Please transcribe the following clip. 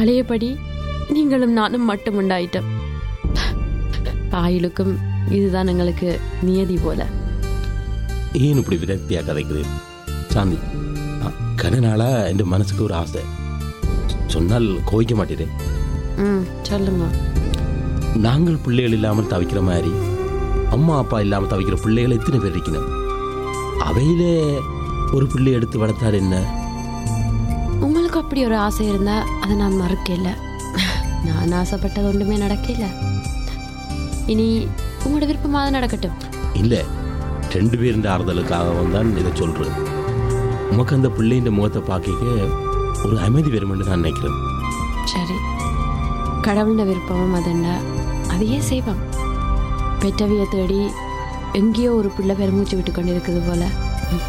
பழையபடி நீங்களும் நானும் மட்டும் உண்டாயிட்டோம் ஆயுளுக்கும் இதுதான் எங்களுக்கு நியதி போல ஏன் இப்படி விரக்தியா கதைக்கிறேன் சாந்தி அ, கன நாளா என் மனசுக்கு ஒரு ஆசை சொன்னால் கோவிக்க மாட்டேறேன் ம் சொல்லுங்க நாங்கள் பிள்ளைகள் இல்லாமல் தவிக்கிற மாதிரி அம்மா அப்பா இல்லாமல் தவிக்கிற பிள்ளைகள் எத்தனை பேர் இருக்கணும் அவையிலே ஒரு பிள்ளை எடுத்து வளர்த்தால் என்ன உங்களுக்கு அப்படி ஒரு ஆசை இருந்தா அதை நான் மறுக்கல நான் ஆசைப்பட்டது ஒன்றுமே நடக்கல இனி உங்களோட விருப்பமாக நடக்கட்டும் இல்லை ரெண்டு பேருந்த ஆறுதலுக்காகவும் தான் இதை சொல்கிறேன் உமக்கு அந்த பிள்ளையின் முகத்தை பார்க்க ஒரு அமைதி வருமென்று நான் நினைக்கிறேன் சரி கடவுளோட விருப்பமும் அதுண்டா அதையே செய்வோம் பெற்றவியை தேடி எங்கேயோ ஒரு பிள்ளை பெருமூச்சு விட்டு கொண்டு இருக்குது போல